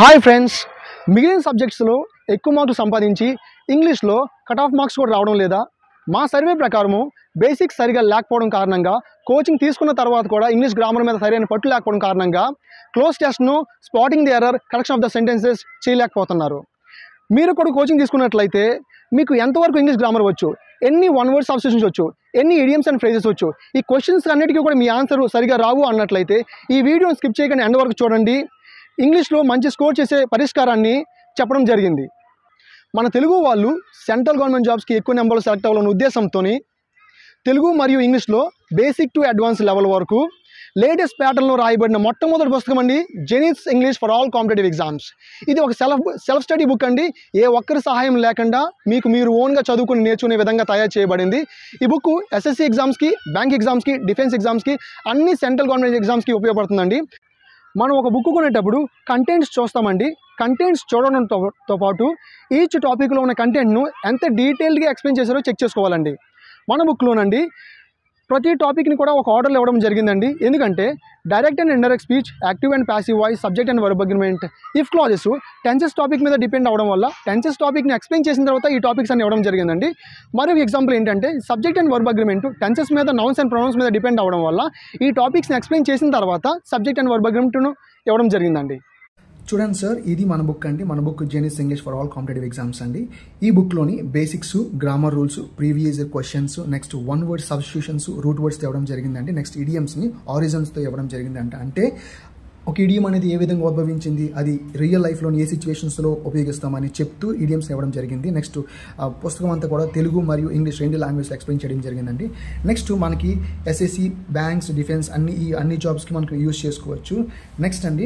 hi friends మిగిలిన సబ్జెక్ట్స్లో ఎక్కువ మార్కులు సంపాదించి ఇంగ్లీష్లో కట్ ఆఫ్ మార్క్స్ కూడా రావడం లేదా మా సర్వే ప్రకారము బేసిక్స్ సరిగా లేకపోవడం కారణంగా కోచింగ్ తీసుకున్న తర్వాత కూడా ఇంగ్లీష్ గ్రామర్ మీద సరైన పట్టు లేకపోవడం కారణంగా క్లోజ్ టెస్ట్ను spotting the error correction of the sentences చేయలేకపోతున్నారు మీరు కూడా కోచింగ్ తీసుకున్నట్లయితే మీకు ఎంతవరకు ఇంగ్లీష్ గ్రామర్ వచ్చు ఎన్ని వన్ వర్డ్ సబ్స్టిట్యూషన్స్ వచ్చు ఎన్ని ఇడియమ్స్ అండ్ ఫ్రేజెస్ వచ్చు ఈ క్వశ్చన్స్ అన్నిటికీ కూడా మీ ఆన్సర్ సరిగా రావు అన్నట్లయితే ఈ వీడియోని స్కిప్ చేయకుండా ఎండ్ వరకు చూడండి ఇంగ్లీష్లో మంచి స్కోర్ చేసే పరిష్కారాన్ని చెప్పడం జరిగింది మన తెలుగు వాళ్ళు సెంట్రల్ గవర్నమెంట్ జాబ్స్కి ఎక్కువ నెంబర్లు సెలెక్ట్ అవ్వాలన్న ఉద్దేశంతో తెలుగు మరియు ఇంగ్లీష్లో బేసిక్ టు అడ్వాన్స్ లెవెల్ వరకు లేటెస్ట్ ప్యాటర్న్లో రాయబడిన మొట్టమొదటి పుస్తకం అండి Genius English for all competitive exams ఇది ఒక సెల్ఫ్ సెల్ఫ్ స్టడీ బుక్ అండి ఏ ఒక్కరి సహాయం లేకుండా మీకు మీరు ఓన్గా చదువుకుని నేర్చుకునే విధంగా తయారు చేయబడింది ఈ బుక్ ఎస్ఎస్సి ఎగ్జామ్స్కి బ్యాంక్ ఎగ్జామ్స్కి డిఫెన్స్ ఎగ్జామ్స్కి అన్ని సెంట్రల్ గవర్నమెంట్ ఎగ్జామ్స్కి ఉపయోగపడుతుందండి మనం ఒక బుక్ కొనేటప్పుడు కంటెంట్స్ చూస్తామండి కంటెంట్స్ చూడడంతో తో పాటు ఈచ్ టాపిక్లో ఉన్న కంటెంట్ను ఎంత డీటెయిల్డ్గా ఎక్స్ప్లెయిన్ చేశారో చెక్ చేసుకోవాలండి మన బుక్లోనండి ప్రతి టాపిక్ని కూడా ఒక ఆర్డర్లో ఇవ్వడం జరిగిందండి ఎందుకంటే direct and indirect speech active and passive voice subject and verb agreement if clauses tenses topic మీద డిపెండ్ అవ్వడం వల్ల టెన్సెస్ టాపిక్ని ఎక్స్ప్లెయిన్ చేసిన తర్వాత ఈ టాపిక్స్ అన్ని ఇవ్వడం జరిగిందండి మరో ఎగ్జాంపుల్ ఏంటంటే subject and verb agreement tenses మీద నౌన్స్ అండ్ ప్రొనౌన్స్ మీద డిపెండ్ అవ్వడం వల్ల ఈ టాపిక్స్ని ఎక్స్ప్లెయిన్ చేసిన తర్వాత సబ్జెక్ట్ అండ్ వర్బ్ అగ్రిమెంట్ను ఇవ్వడం జరిగిందండి చూడండి సార్ ఇది మన బుక్ అండి మన book Genius English for all competitive exams అండి ఈ బుక్లోని basics grammar rules previous questions next one word substitutions root words ఇవ్వడం జరిగిందండి నెక్స్ట్ ఇడియమ్స్ని ఆరిజన్స్తో ఇవ్వడం జరిగిందంట అంటే ఒక ఇడియం అనేది ఏ విధంగా ఉద్భవించింది అది రియల్ లైఫ్లోని ఏ సిచ్యువేషన్స్లో ఉపయోగిస్తామని చెప్తూ ఇడియమ్స్ ఇవ్వడం జరిగింది నెక్స్ట్ ఆ పుస్తకం అంతా కూడా తెలుగు మరియు ఇంగ్లీష్ రెండు లాంగ్వేజ్లో ఎక్స్ప్లెయిన్ చేయడం జరిగిందండి నెక్స్ట్ మనకి ఎస్ఎస్సి బ్యాంక్స్ డిఫెన్స్ అన్ని ఈ అన్ని జాబ్స్కి మనకు యూజ్ చేసుకోవచ్చు నెక్స్ట్ అండి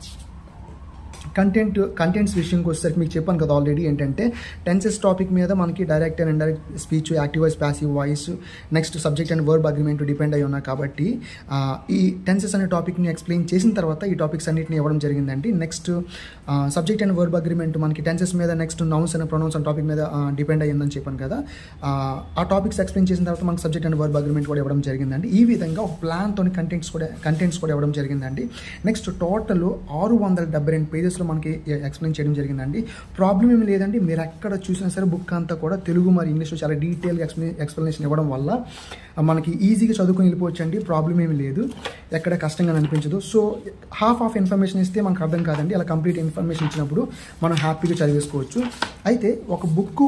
కంటెంట్ కంటెంట్స్ విషయంకి వచ్చేసరికి మీకు చెప్పాను కదా ఆల్రెడీ ఏంటంటే టెన్సెస్ టాపిక్ మీద మనకి direct and indirect speech active voice passive voice next subject and verb agreement depend అయి ఉన్నాయి కాబట్టి ఆ, ఈ టెన్సెస్ అనే టాపిక్ని ఎక్స్ప్లెయిన్ చేసిన తర్వాత ఈ టాపిక్స్ అన్నిటిని ఇవ్వడం జరిగిందండి next subject and verb agreement మనకి టెన్సెస్ మీద నెక్స్ట్ నౌన్స్ అండ్ ప్రొనౌన్స్ అనే టాపిక్ మీద డిపెండ్ అయ్యిందని చెప్పాను కదా ఆ, ఆ టాపిక్స్ ఎక్స్ప్లెయిన్ చేసిన తర్వాత మనకి సబ్జెక్ట్ అండ్ వర్బ్ అగ్రిమెంట్ కూడా ఇవ్వడం జరిగిందండి ఈ విధంగా ఒక ప్లాన్తో కంటెంట్స్ కూడా కంటెంట్స్ కూడా ఇవ్వడం జరిగిందండి నెక్స్ట్ టోటల్ ఆరు వందల డెబ్బై రెండు పేజెస్లో మనకి ఎక్స్ప్లెయిన్ చేయడం జరిగిందండి ప్రాబ్లం ఏమి లేదండి మీరు ఎక్కడ చూసినా సరే బుక్ అంతా కూడా తెలుగు మరి ఇంగ్లీష్లో చాలా డీటెయిల్గా ఎక్స్ప్లెయిన్ ఎక్స్ప్లెనేషన్ ఇవ్వడం వల్ల మనకి ఈజీగా చదువుకొని వెళ్ళిపోవచ్చు అండి ప్రాబ్లం ఏమి లేదు ఎక్కడ కష్టంగా అనిపించదు సో హాఫ్ ఆఫ్ ఇన్ఫర్మేషన్ ఇస్తే మనకు అర్థం కాదండి అలా కంప్లీట్ ఇన్ఫర్మేషన్ ఇచ్చినప్పుడు మనం హ్యాపీగా చదివేసుకోవచ్చు అయితే ఒక బుక్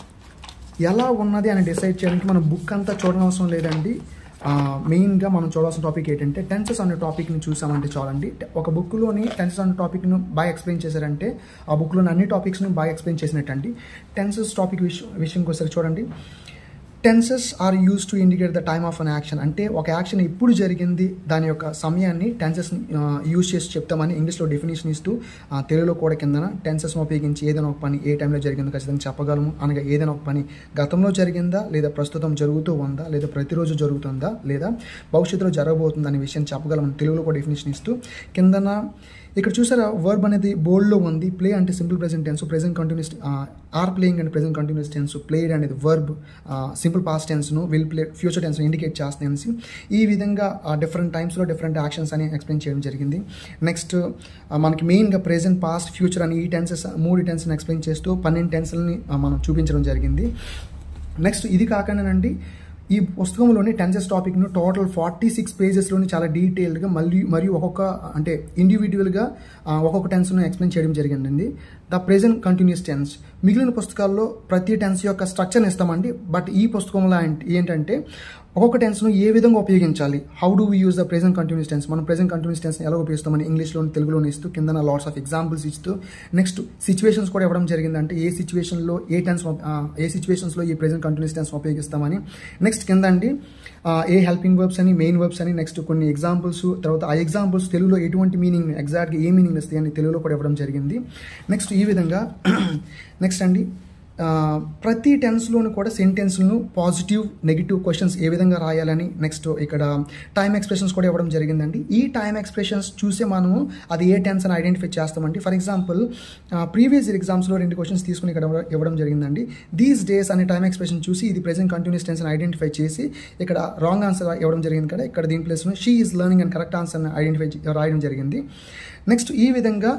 ఎలా ఉన్నది అని డిసైడ్ చేయడానికి మనం బుక్ అంతా చూడనవసరం లేదండి ఆ, మెయిన్గా మనం చూడాల్సిన టాపిక్ ఏంటంటే టెన్సెస్ అనే టాపిక్ని చూసామంటే చాలండి ఒక బుక్లోని టెన్సెస్ అనే టాపిక్ను బాగా ఎక్స్ప్లెయిన్ చేశారంటే ఆ బుక్లోని అన్ని టాపిక్స్ని బాగా ఎక్స్ప్లెయిన్ చేసినట్టండి టెన్సెస్ టాపిక్ విషయం విషయంకి వచ్చేసరికి చూడండి tenses are use to indicate the time of an action అంటే ఒక యాక్షన్ ఇప్పుడు జరిగింది దాని యొక్క సమయాన్ని టెన్సెస్ యూజ్ చేసి చెప్తామని ఇంగ్లీష్లో డెఫినేషన్ ఇస్తూ ఆ, తెలుగులో కూడా కిందన టెన్సెస్ ఉపయోగించి ఏదైనా ఒక పని ఏ టైంలో జరిగిందో ఖచ్చితంగా చెప్పగలము అనగా ఏదైనా ఒక పని గతంలో జరిగిందా లేదా ప్రస్తుతం జరుగుతూ ఉందా లేదా ప్రతిరోజు జరుగుతుందా లేదా భవిష్యత్తులో జరగబోతుందా అనే విషయం చెప్పగలమని తెలుగులో కూడా డెఫినేషన్ ఇస్తూ కిందన ఇక్కడ చూసారా వర్బ్ అనేది బోల్డ్లో ఉంది ప్లే అంటే simple present tense present continuous are playing and present continuous tense played అనేది వర్బ్ సింపుల్ పాస్ట్ టెన్స్ను will play future tense indicate చేస్తాయి అనేసి ఈ విధంగా డిఫరెంట్ టైమ్స్లో డిఫరెంట్ యాక్షన్స్ అని ఎక్స్ప్లెయిన్ చేయడం జరిగింది నెక్స్ట్ మనకి మెయిన్గా ప్రెజెంట్ పాస్ట్ ఫ్యూచర్ అని ఈ టెన్సెస్ మూడు టెన్స్ని ఎక్స్ప్లెయిన్ చేస్తూ పన్నెండు టెన్స్ని మనం చూపించడం జరిగింది నెక్స్ట్ ఇది కాకుండానండి ఈ పుస్తకంలోని టెన్సెస్ టాపిక్ను టోటల్ ఫార్టీ సిక్స్ పేజెస్లోని చాలా డీటెయిల్డ్గా మళ్ళీ మరియు ఒక్కొక్క అంటే ఇండివిజువల్గా ఆ, ఒక్కొక్క టెన్స్ను ఎక్స్ప్లెయిన్ చేయడం జరిగిందండి ద ప్రెజెంట్ కంటిన్యూస్ టెన్స్ మిగిలిన పుస్తకాల్లో ప్రతి టెన్స్ యొక్క స్ట్రక్చర్ని ఇస్తామండి బట్ ఈ పుస్తకంలో ఏంటి- ఏంటంటే ఒక్కొక్క టెన్స్ను ఏ విధంగా ఉపయోగించాలి how do we use the present continuous tense మనం ప్రెజెంట్ కంటిన్యూస్ టెన్స్ ఎలా ఉపయోగిస్తామని ఇంగ్లీష్లోని తెలుగులోని ఇస్తూ కింద లాట్స్ ఆఫ్ ఎగ్జాంపుల్స్ ఇస్తూ నెక్స్ట్ సిచ్యువేషన్స్ కూడా ఇవ్వడం జరిగిందంటే ఏ సిచ్యువేషన్లో ఏ టెన్స్ ఏ సిచ్యువేషన్స్లో ఈ ప్రెజెంట్ కంటిన్యూస్ టెన్స్ ఉపయోగిస్తామని నెక్స్ట్ కింద అండి ఆ, ఏ హెల్పింగ్ వర్బ్స్ అని మెయిన్ వర్బ్స్ అని నెక్స్ట్ కొన్ని ఎగ్జాంపుల్స్ తర్వాత ఆ ఎగ్జాంపుల్స్ తెలుగులో ఎటువంటి మీనింగ్ ఎగ్జాక్ట్గా ఏ మీనింగ్ ఇస్తాయి అని తెలుగులో కూడా ఇవ్వడం జరిగింది నెక్స్ట్ ఈ విధంగా నెక్స్ట్ అండి ఆ, ప్రతి టెన్స్లోనూ కూడా సెంటెన్స్లను పాజిటివ్ నెగిటివ్ క్వశ్చన్స్ ఏ విధంగా రాయాలని నెక్స్ట్ ఇక్కడ టైం ఎక్స్ప్రెషన్స్ కూడా ఇవ్వడం జరిగిందండి ఈ టైం ఎక్స్ప్రెషన్స్ చూసే మనము అది ఏ టెన్స్ అని ఐడెంటిఫై చేస్తామండి ఫర్ ఎగ్జాంపుల్ ప్రీవియస్ ఎగ్జామ్స్లో రెండు క్వశ్చన్స్ తీసుకుని ఇక్కడ ఇవ్వడం జరిగిందండి దీస్ డేస్ అనే టైం ఎక్స్ప్రెషన్ చూసి ఇది ప్రెజెంట్ కంటిన్యూస్ టెన్స్ అని ఐడెంటిఫై చేసి ఇక్కడ రాంగ్ ఆన్సర్ ఇవ్వడం జరిగింది కదా ఇక్కడ దీని ప్లేస్లో she is learning and correct answer identify రాయడం జరిగింది నెక్స్ట్ ఈ విధంగా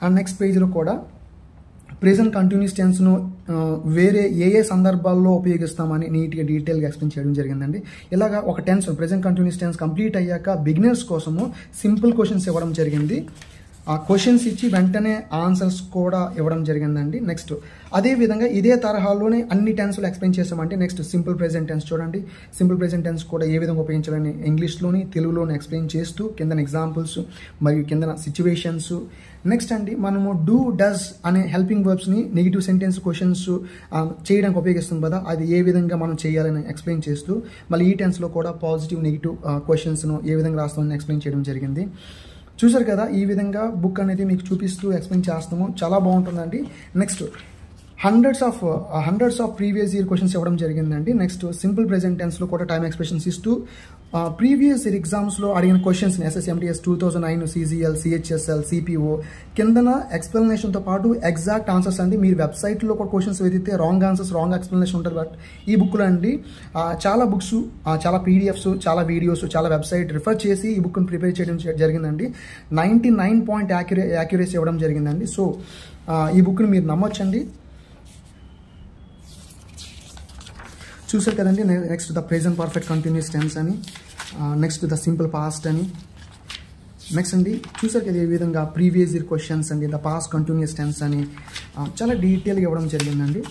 అండ్ నెక్స్ట్ పేజ్లో కూడా ప్రెజెంట్ కంటిన్యూస్ టెన్స్ను వేరే ఏ ఏ సందర్భాల్లో ఉపయోగిస్తామని నీట్గా డీటెయిల్గా ఎక్స్ప్లెయిన్ చేయడం జరిగిందండి ఇలాగా ఒక tense present continuous tense complete అయ్యాక బిగినర్స్ కోసము సింపుల్ క్వశ్చన్స్ ఇవ్వడం జరిగింది ఆ క్వశ్చన్స్ ఇచ్చి వెంటనే ఆన్సర్స్ కూడా ఇవ్వడం జరిగిందండి నెక్స్ట్ అదే విధంగా ఇదే తరహాలోనే అన్ని టెన్స్లు ఎక్స్ప్లెయిన్ చేసామంటే నెక్స్ట్ సింపుల్ ప్రెజెంట్ టెన్స్ చూడండి సింపుల్ ప్రెజెంట్ టెన్స్ కూడా ఏ విధంగా ఉపయోగించాలని ఇంగ్లీష్లోని తెలుగులోని ఎక్స్ప్లెయిన్ చేస్తూ కింద ఎగ్జాంపుల్స్ మరియు కింద సిచ్యువేషన్స్ నెక్స్ట్ అండి మనము డూ డస్ అనే హెల్పింగ్ వర్బ్స్ని నెగిటివ్ సెంటెన్స్ క్వశ్చన్స్ చేయడానికి ఉపయోగిస్తాం కదా అది ఏ విధంగా మనం చేయాలని ఎక్స్ప్లెయిన్ చేస్తూ మళ్ళీ ఈ టెన్స్లో కూడా పాజిటివ్ నెగిటివ్ క్వశ్చన్స్ను ఏ విధంగా రాస్తామని ఎక్స్ప్లెయిన్ చేయడం జరిగింది చూసారు కదా ఈ విధంగా బుక్ అనేది మీకు చూపిస్తూ ఎక్స్ప్లెయిన్ చేస్తాము చాలా బాగుంటుందండి next hundreds of hundreds of previous year questions ఇవ్వడం జరిగిందండి నెక్స్ట్ సింపుల్ ప్రెజెంట్ టెన్స్లో కూడా టైం ఎక్స్ప్రెషన్స్ ఇస్తూ ప్రీవియస్ ఇయర్ ఎగ్జామ్స్లో అడిగిన క్వశ్చన్స్ని SSMTS two thousand nine CGL CHSL CPO కిందన ఎక్స్ప్లెనేషన్తో పాటు ఎగ్జాక్ట్ ఆన్సర్స్ అండి మీరు వెబ్సైట్లో కూడా క్వశ్చన్స్ వెతికితే రాంగ్ ఆన్సర్స్ రాంగ్ ఎక్స్ప్లెనేషన్ ఉంటుంది బట్ ఈ బుక్లో అండి ఆ, చాలా బుక్స్ చాలా పీడిఎఫ్స్ చాలా వీడియోస్ చాలా వెబ్సైట్ రిఫర్ చేసి ఈ బుక్ని ప్రిపేర్ చేయడం జ- జరిగిందండి నైంటీ నైన్ పాయింట్ యాక్యురే యాక్యురేసీ ఇవ్వడం జరిగిందండి సో ఆ, ఈ బుక్ని మీరు నమ్మొచ్చండి చూసారు కదండి next the present perfect continuous tense అని నెక్స్ట్ ద సింపుల్ పాస్ట్ అని నెక్స్ట్ అండి చూసారు కదా ఈ విధంగా ప్రీవియస్ ఇయర్ క్వశ్చన్స్ అండి ద పాస్ట్ కంటిన్యూస్ టెన్స్ అని ఆ, చాలా డీటెయిల్గా ఇవ్వడం జరిగిందండి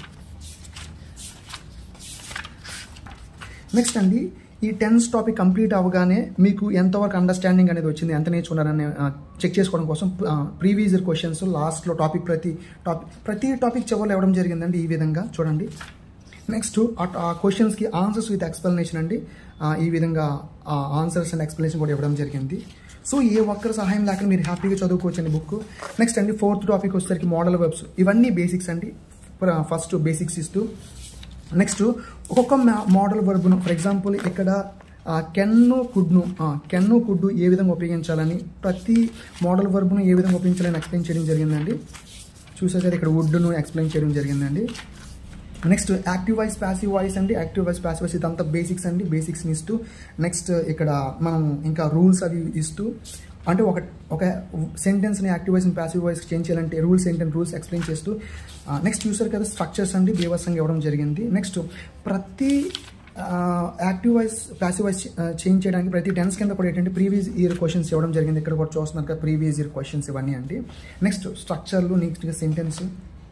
నెక్స్ట్ అండి ఈ టెన్స్ టాపిక్ కంప్లీట్ అవ్వగానే మీకు ఎంతవరకు అండర్స్టాండింగ్ అనేది వచ్చింది ఎంత నేర్చుకున్నారని చెక్ చేసుకోవడం కోసం ప్రీవియస్ ఇయర్ క్వశ్చన్స్ లాస్ట్లో టాపిక్ ప్రతి టాపిక్ ప్రతి టాపిక్ చివరిలో ఇవ్వడం జరిగిందండి ఈ విధంగా చూడండి నెక్స్ట్ ఆ క్వశ్చన్స్కి ఆన్సర్స్ విత్ ఎక్స్ప్లెనేషన్ అండి ఆ, ఈ విధంగా ఆన్సర్స్ అండ్ ఎక్స్ప్లెనేషన్ కూడా ఇవ్వడం జరిగింది సో ఏ ఒక్కరి సహాయం లేకుండా మీరు హ్యాపీగా చదువుకోవచ్చండి బుక్ నెక్స్ట్ అండి ఫోర్త్ టాపిక్ వచ్చేసరికి మోడల్ వెబ్స్ ఇవన్నీ బేసిక్స్ అండి ఫస్ట్ బేసిక్స్ ఇస్తూ నెక్స్ట్ ఒక్కొక్క మోడల్ వర్బ్ను ఫర్ ఎగ్జాంపుల్ ఇక్కడ కెన్ను కుడ్ను కెన్ను కుడ్డు ఏ విధంగా ఉపయోగించాలని ప్రతి మోడల్ వర్బ్ను ఏ విధంగా ఉపయోగించాలని ఎక్స్ప్లెయిన్ చేయడం జరిగిందండి చూసారు కదా ఇక్కడ వుడ్ను ఎక్స్ప్లెయిన్ చేయడం జరిగిందండి next active voice passive voice అండి యాక్టివ్ వాయిస్ ప్యాసివ్ వాయిస్ ఇదంతా బేసిక్స్ అండి బేసిక్స్ని ఇస్తూ నెక్స్ట్ ఇక్కడ మనం ఇంకా రూల్స్ అవి ఇస్తూ అంటే ఒక ఒక సెంటెన్స్ని active voice passive voice change చేయాలంటే రూల్స్ ఏంటంటే రూల్స్ ఎక్స్ప్లెయిన్ చేస్తూ నెక్స్ట్ చూసారు కదా స్ట్రక్చర్స్ అండి బేవర్సంగా ఇవ్వడం జరిగింది నెక్స్ట్ ప్రతి active voice passive voice change చేయడానికి ప్రతి టెన్స్ కింద కూడా ఏంటంటే ప్రీవియస్ ఇయర్ క్వశ్చన్స్ ఇవ్వడం జరిగింది ఇక్కడ కూడా చూస్తున్నారు కదా ప్రీవియస్ ఇయర్ క్వశ్చన్స్ ఇవన్నీ అండి నెక్స్ట్ స్ట్రక్చర్లు నెక్స్ట్గా సెంటెన్స్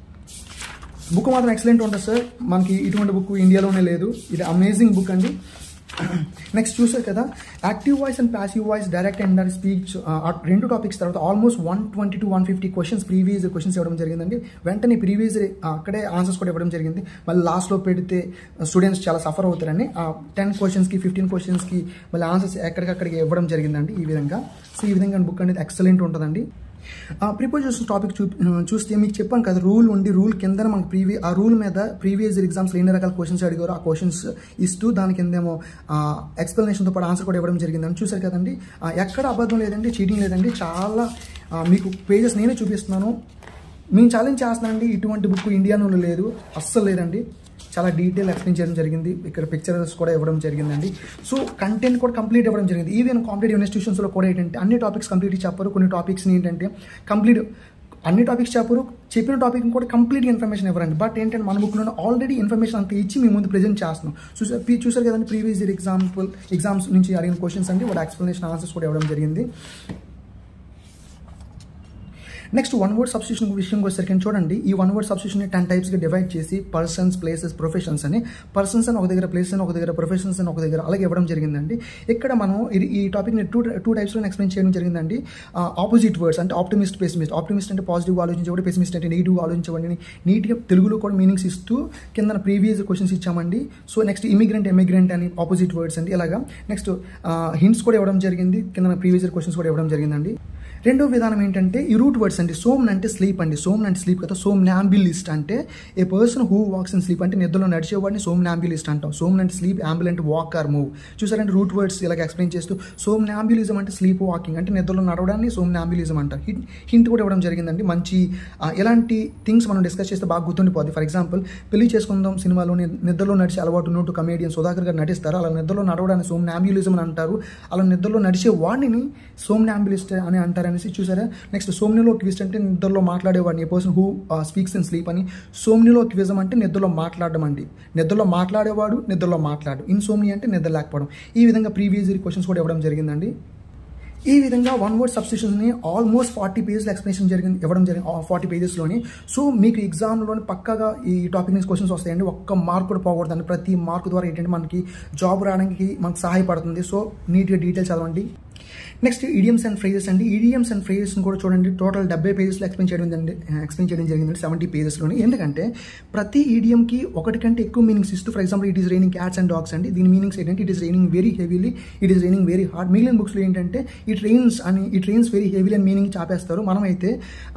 బుక్ మాత్రం ఎక్సలెంట్ ఉంటుంది సార్ మనకి ఇటువంటి బుక్ ఇండియాలోనే లేదు ఇది అమేజింగ్ బుక్ అండి నెక్స్ట్ చూసారు కదా active voice and passive voice direct and speech రెండు టాపిక్స్ తర్వాత almost one twenty to one fifty questions previous questions ఇవ్వడం జరిగిందండి వెంటనే ప్రీవియస్ అక్కడే ఆన్సర్స్ కూడా ఇవ్వడం జరిగింది మళ్ళీ లాస్ట్లో పెడితే స్టూడెంట్స్ చాలా సఫర్ అవుతారని టెన్ క్వశ్చన్స్కి ఫిఫ్టీన్ క్వశ్చన్స్కి మళ్ళీ ఆన్సర్స్ ఎక్కడికక్కడికి ఇవ్వడం జరిగిందండి ఈ విధంగా సో ఈ విధంగా బుక్ అనేది ఎక్సలెంట్ ఉంటుందండి ప్రిపోజిషన్ టాపిక్ చూ చూస్తే మీకు చెప్పాను కదా రూల్ ఉండి రూల్ కింద మనకు ప్రీవియ ఆ రూల్ మీద ప్రీవియస్ ఎగ్జామ్స్ ఎన్ని రకాల క్వశ్చన్స్ అడిగారో ఆ క్వశ్చన్స్ ఇస్తూ దాని కిందేమో ఎక్స్ప్లెనేషన్తో పాటు ఆన్సర్ కూడా ఇవ్వడం జరిగిందని చూసారు కదండి ఆ, ఎక్కడ అబద్ధం లేదండి చీటింగ్ లేదండి చాలా ఆ, మీకు పేజెస్ నేనే చూపిస్తున్నాను మేము ఛాలెంజ్ చేస్తున్నానండి ఇటువంటి బుక్ ఇండియాలో లేదు అస్సలు లేదండి చాలా డీటెయిల్ ఎక్స్ప్లెయిన్ చేయడం జరిగింది ఇక్కడ పిక్చర్స్ కూడా ఇవ్వడం జరిగిందండి సో కంటెంట్ కూడా కంప్లీట్ ఇవ్వడం జరిగింది ఈవెన్ కాంపిటేటివ్ ఇన్స్టిట్యూషన్స్లో కూడా ఏంటంటే అన్ని టాపిక్స్ కంప్లీట్ చెప్పరు కొన్ని టాపిక్స్ని ఏంటంటే కంప్లీట్ అన్ని టాపిక్స్ చెప్పరు చెప్పిన టాపిక్ కూడా కంప్లీట్ ఇన్ఫర్మేషన్ ఇవ్వరండి బట్ ఏంటంటే మన బుక్లో ఆల్రెడీ ఇన్ఫర్మేషన్ అంతా ఇచ్చి మీ ముందు ప్రజెంట్ చేస్తున్నాం చూసారు పీ- చూసారు కదండి ప్రీవియస్ ఇయర్ ఎగ్జాంపుల్ ఎగ్జామ్స్ నుంచి అడిగిన క్వశ్చన్స్ అండి వాటి ఎక్స్ప్లెనేషన్ ఆన్సర్స్ కూడా ఇవ్వడం జరిగింది నెక్స్ట్ వన్ వర్డ్ సబ్స్టిట్యూషన్ విషయంకి వచ్చేసరికి చూడండి ఈ వన్ వర్డ్ సబ్స్టిట్యూషన్ టెన్ టైప్స్గా డివైడ్ చేసి పర్సన్స్ ప్లేసెస్ ప్రొఫెషన్స్ అని పర్సన్స్ అని ఒక దగ్గర ప్లేసెస్ అని ఒక దగ్గర ప్రొఫెషన్స్ అని ఒక దగ్గర అలాగే ఇవ్వడం జరిగిందండి ఇక్కడ మనం ఇది ఈ టాపిక్ని టూ టూ టైప్స్లో ఎక్స్ప్లెయిన్ చేయడం జరిగిందండి ఆపోజిట్ వర్డ్స్ అంటే ఆప్టిమిస్ట్ పెసిమిస్ట్ ఆప్టిమిస్ట్ అంటే పాజిటివ్ ఆలోచించేవాడు పెసిమిస్ట్ అంటే నెగిటివ్ ఆలోచించేవాడిని నీట్గా తెలుగులో కూడా మీనింగ్స్ ఇస్తూ కింద ప్రీవియస్ క్వశ్చన్స్ ఇచ్చామండి సో నెక్స్ట్ ఇమిగ్రెంట్ ఎమిగ్రెంట్ అని ఆపోజిట్ వర్డ్స్ అండి ఇలాగా నెక్స్ట్ హింట్స్ కూడా ఇవ్వడం జరిగింది కింద ప్రీవియస్ క్వశ్చన్స్ కూడా ఇవ్వడం జరిగిందండి రెండో విధానం ఏంటంటే ఈ రూట్ వర్డ్స్ అండి సోమ్ అంటే స్లీప్ అండి సోమ్ అంటే స్లీప్ కదా సోమ్ నాంబిలిస్ట్ అంటే a person who walks in sleep అంటే నిద్రలో నడిచేవాడిని సోమ్ నాంబిలిస్ట్ అంటాం సోమ్ అంటే sleep ambulant walk or move చూసారంటే రూట్ వర్డ్స్ ఇలాగ ఎక్స్ప్లెయిన్ చేస్తూ సోమ్ నాంబిలిజం అంటే స్లీప్ వాకింగ్ అంటే నిద్రలో నడవడాన్ని సోమ్ నాంబిలిజం అంటారు హింట్ హింట్ కూడా ఇవ్వడం జరిగిందండి మంచి ఆ, ఎలాంటి థింగ్స్ మనం డిస్కస్ చేస్తే బాగా గుర్తుండిపోద్ది ఫర్ ఎగ్జాంపుల్ పెళ్లి చేసుకుందాం సినిమాలో నిద్రలో నడిచే అలవాటు ఉన్నట్టు కమేడియన్ సుధాకర్ గారు నటిస్తారు అలా నిద్రలో నడవడాన్ని సోమ్ నాంబిలిజం అని అంటారు అలా నిద్రలో నడిచే వాడిని సోమ్ నాంబిలిస్ట్ అని అంటారని అనేసి చూసారా నెక్స్ట్ సోమ్నిలో క్విజ్ అంటే నిద్రలో మాట్లాడేవాడిని a person who speaks in sleep అని సోమ్నిలో క్విజం అంటే నిద్రలో మాట్లాడడం అండి నిద్రలో మాట్లాడేవాడు నిద్రలో మాట్లాడు ఇన్సోమ్ని అంటే నిద్ర లేకపోవడం ఈ విధంగా ప్రీవియస్ ఇయర్ క్వశ్చన్స్ కూడా ఇవ్వడం జరిగిందండి ఈ విధంగా వన్ వర్డ్ సబ్స్టిట్యూషన్ని ఆల్మోస్ట్ ఫార్టీ పేజెస్ ఎక్స్ప్లెనేషన్ జరిగింది ఇవ్వడం జరిగింది ఫార్టీ పేజెస్లోని సో మీకు ఎగ్జామ్లోని పక్కగా ఈ టాపిక్ నుంచి క్వశ్చన్స్ వస్తాయండి ఒక్క మార్క్ కూడా పోకూడదండి ప్రతి మార్క్ ద్వారా ఏంటంటే మనకి జాబ్ రావడానికి మనకు సహాయపడుతుంది సో నీట్గా డీటెయిల్స్ చదవండి నెక్స్ట్ ఈడియమ్స్ అండ్ ఫ్రేజెస్ అండి ఈడియమ్స్ అండ్ ఫ్రేజెస్ని కూడా చూడండి టోటల్ డెబ్బై పేజెస్లో ఎక్స్ప్లెయిన్ చేయడం జరిగింది ఎక్స్ప్లెయిన్ చేయడం జరిగింది సెవెంటీ పేజెస్లోని ఎందుకంటే ప్రతి ఈడియంకి ఒకటి కంటే ఎక్కువ మీనింగ్స్ ఇస్తూ for example it is raining cats and dogs అండి దీని మీనింగ్స్ ఏంటంటే it is raining very heavily it is raining very hard మిగిలిన బుక్స్లో ఏంటంటే ఈ ట్రైన్స్ అని ఈ ట్రైన్స్ వెరీ హెవీలీ అని మీనింగ్ చాపేస్తారు మనమైతే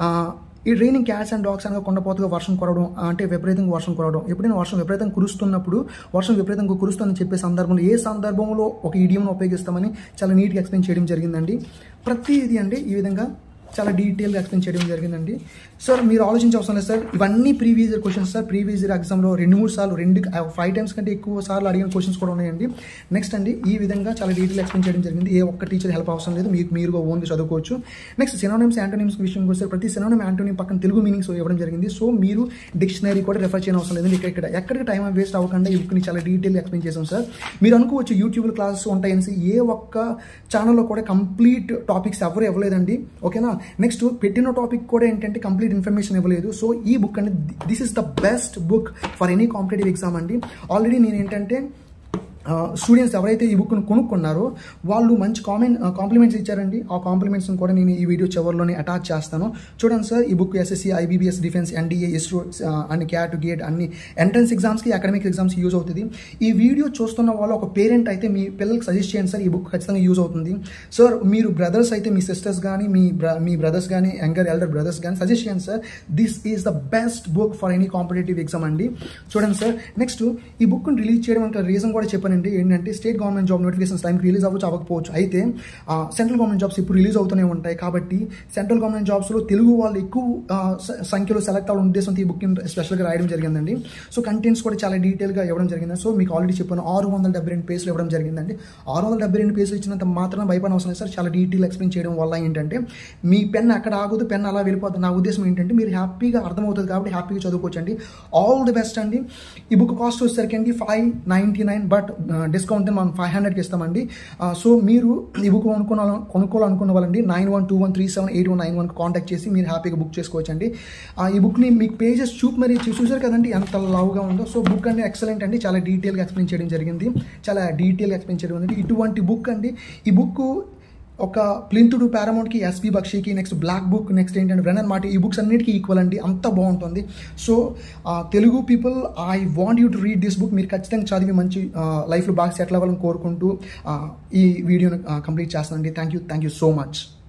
ఈ రైనింగ్ క్యాట్స్ అండ్ డాగ్స్ అనగా కొండపోతగా వర్షం కురవడం అంటే విపరీతంగా వర్షం కురవడం ఎప్పుడైనా వర్షం విపరీతంగా కురుస్తున్నప్పుడు వర్షం విపరీతంగా కురుస్తుందని చెప్పే సందర్భంలో ఏ సందర్భంలో ఒక ఈడియంను ఉపయోగిస్తామని చాలా నీట్గా ఎక్స్ప్లెయిన్ చేయడం జరిగిందండి ప్రతిదీ అండి ఈ విధంగా చాలా డీటెయిల్గా ఎక్స్ప్లెయిన్ చేయడం జరిగిందండి సార్ మీరు ఆలోచించే అవసరం లేదు సార్ ఇవన్నీ previous year questions sir previous year ఎగ్జామ్లో రెండు మూడు సార్లు రెండు ఫైవ్ టైమ్స్ కంటే ఎక్కువ సార్లు అడిగిన క్వశ్చన్స్ కూడా ఉన్నాయండి నెక్స్ట్ అండి ఈ విధంగా చాలా డీటెయిల్ ఎక్స్ప్లెయిన్ చేయడం జరిగింది ఏ ఒక్క టీచర్ హెల్ప్ అవసరం లేదు మీకు మీరుగా ఓన్గా చదువుకోవచ్చు నెక్స్ట్ సినోనిమ్స్ యాంటోనిమ్స్ విషయం వస్తే ప్రతి సినోనిమ్ యాంటోనిమ్ పక్కన తెలుగు మీనింగ్స్ ఇవ్వడం జరిగింది సో మీరు డిక్షనరీ కూడా రెఫర్ చేయడం అవసరం లేదు ఇక్కడ ఇక్కడ ఎక్కడికి టైం వేస్ట్ అవ్వకుండా ఈ బుక్ని చాలా డీటెయిల్ ఎక్స్ప్లెయిన్ చేసాం సార్ మీరు అనుకోవచ్చు యూట్యూబ్లో క్లాసెస్ ఉంటాయని ఏ ఒక్క ఛానల్లో కూడా కంప్లీట్ టాపిక్స్ ఎవరు ఇవ్వలేదండి ఓకేనా నెక్స్ట్ పెట్టిన టాపిక్ కూడా ఏంటంటే కంప్లీట్ ఇన్ఫర్మేషన్ ఇవ్వలేదు సో ఈ బుక్ అంటే this is the best book for any competitive exam అండి ఆల్రెడీ నేను ఏంటంటే స్టూడెంట్స్ ఎవరైతే ఈ బుక్ను కొనుక్కున్నారో వాళ్ళు మంచి కామెంట్ కాంప్లిమెంట్స్ ఇచ్చారండి ఆ కాంప్లిమెంట్స్ని కూడా నేను ఈ వీడియో చివరిలోనే అటాచ్ చేస్తాను చూడండి సార్ ఈ book SSC IBPS defence NDA ISRO అన్ని క్యాట్ గేట్ అన్ని ఎంట్రన్స్ ఎగ్జామ్స్కి అకాడమిక్ ఎగ్జామ్స్కి యూజ్ అవుతుంది ఈ వీడియో చూస్తున్న వాళ్ళు ఒక పేరెంట్ అయితే మీ పిల్లలకి సజెస్ట్ చేయండి సార్ ఈ బుక్ ఖచ్చితంగా యూజ్ అవుతుంది సార్ మీరు బ్రదర్స్ అయితే మీ సిస్టర్స్ కానీ మీ మీ బ్రదర్స్ కానీ యంగర్ ఎల్డర్ బ్రదర్స్ కానీ సజెస్ట్ చేయండి sir this is the best book for any competitive exam అండి చూడండి సార్ నెక్స్ట్ ఈ బుక్ని రిలీజ్ చేయడం అంటే రీజన్ కూడా చెప్పానండి ఏంటంటే స్టేట్ గవర్నమెంట్ జాబ్ నోటిఫికేషన్స్ టైంకి రిలీజ్ అవ్వచ్చు అవ్వకపోవచ్చు అయితే సెంట్రల్ గవర్నమెంట్ జాబ్స్ ఇప్పుడు రిలీజ్ అవుతూనే ఉంటాయి కాబట్టి సెంట్రల్ గవర్నమెంట్ జాబ్స్లో తెలుగు వాళ్ళు ఎక్కువ ఆ, స- సంఖ్యలో సెలెక్ట్ అవ్వడం ఉద్దేశంతో ఈ బుక్ స్పెషల్గా రాయడం జరిగిందండి సో కంటెంట్స్ కూడా చాలా డీటెయిల్గా ఇవ్వడం జరిగింది సో మీకు ఆల్రెడీ చెప్పాను ఆరు వందల డెబ్బై రెండు పేజీలు ఇవ్వడం జరిగిందండి ఆరు వందల డెబ్బై రెండు పేజీలు ఇచ్చినంత మాత్రం భయపడిన అవసరం లేదు సార్ చాలా డీటెయిల్ ఎక్స్ప్లెయిన్ చేయడం వల్ల ఏంటంటే మీ పెన్ అక్కడ ఆగదు పెన్ అలా వెళ్ళిపోతుంది నా ఉద్దేశం ఏంటంటే మీరు హ్యాపీగా అర్థమవుతుంది కాబట్టి హ్యాపీగా చదువుకోవచ్చండి ఆల్ ది బెస్ట్ అండి ఈ బుక్ కాస్ట్ వచ్చేసరికి అండి five ninety nine but discount మనం ఫైవ్ హండ్రెడ్కి ఇస్తామండి సో మీరు ఈ బుక్ కొనుక్కో కొనుక్కోవాలనుకున్న వాళ్ళండి nine one two one three seven eight one nine one contact చేసి మీరు హ్యాపీగా బుక్ చేసుకోవచ్చండి ఆ, ఈ బుక్ని మీకు పేజెస్ చూపు మరి చూ- చూసారు కదండి ఎంత లవ్గా ఉందో సో బుక్ అంటే ఎక్సలెంట్ అండి చాలా డీటెయిల్గా ఎక్స్ప్లెయిన్ చేయడం జరిగింది చాలా డీటెయిల్గా ఎక్స్ప్లెయిన్ చేయడం జరిగింది ఇటువంటి బుక్ అండి ఈ బుక్ ఒక ప్లింతుడు పారామౌంట్కి ఎస్పీ బక్షికి నెక్స్ట్ బ్లాక్ బుక్ నెక్స్ట్ ఏంటంటే బ్రెనన్ మాట ఈ బుక్స్ అన్నిటికీ ఈక్వల్ అండి అంత బాగుంటుంది so Telugu people I want you to read this book మీరు ఖచ్చితంగా చదివి మంచి లైఫ్లో బాగా సెటిల్ అవ్వాలని కోరుకుంటూ ఆ, ఈ వీడియోని కంప్లీట్ చేస్తానండి thank you thank you so much